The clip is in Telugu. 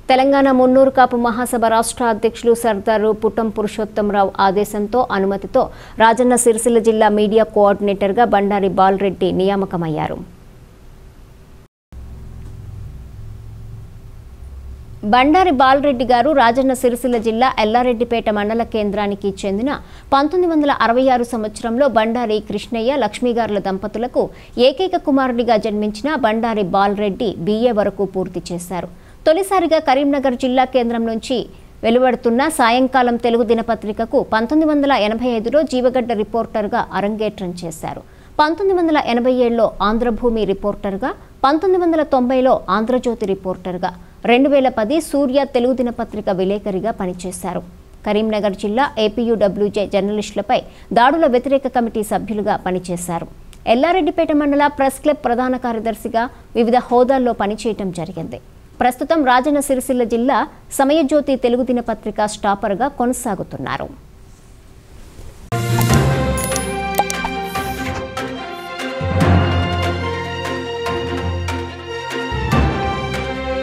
తెలంగాణ మున్నూరు కాపు మహాసభ రాష్ట్ర అధ్యక్షులు సర్దారు పుట్టం పురుషోత్తంరావు ఆదేశంతో అనుమతితో రాజన్న సిరిసిల్ల జిల్లా మీడియా కోఆర్డినేటర్గా బండారి బాలరెడ్డి నియామకమయ్యారు బండారి బాలరెడ్డి గారు రాజన్న సిరిసిల్ల జిల్లా ఎల్లారెడ్డిపేట మండల కేంద్రానికి చెందిన పంతొమ్మిది వందల అరవై ఆరు సంవత్సరంలో బండారి కృష్ణయ్య లక్ష్మీగారుల దంపతులకు ఏకైక కుమారుడిగా జన్మించిన బండారి బాలరెడ్డి బీఏ వరకు పూర్తి చేశారు తొలిసారిగా కరీంనగర్ జిల్లా కేంద్రం నుంచి వెలువడుతున్న సాయంకాలం తెలుగు దినపత్రికకు పంతొమ్మిది వందల ఎనభై ఐదులో జీవగడ్డ రిపోర్టర్గా అరంగేట్రం చేశారు పంతొమ్మిది వందల ఎనభై ఏడులో ఆంధ్రభూమి రిపోర్టర్గా పంతొమ్మిది వందల తొంభైలో ఆంధ్రజ్యోతి రిపోర్టర్గా రెండు వేల పది సూర్య తెలుగు దినపత్రిక విలేకరిగా పనిచేశారు కరీంనగర్ జిల్లా ఏపీయూడబ్ల్యూజే జర్నలిస్టులపై దాడుల వ్యతిరేక కమిటీ సభ్యులుగా పనిచేశారు ఎల్లారెడ్డిపేట మండల ప్రెస్ క్లబ్ ప్రధాన కార్యదర్శిగా వివిధ హోదాల్లో పనిచేయటం జరిగింది ప్రస్తుతం రాజన్న సిరిసిల్ల జిల్లా సమయజ్యోతి తెలుగు దినపత్రిక స్టాపర్గా కొనసాగుతున్నారు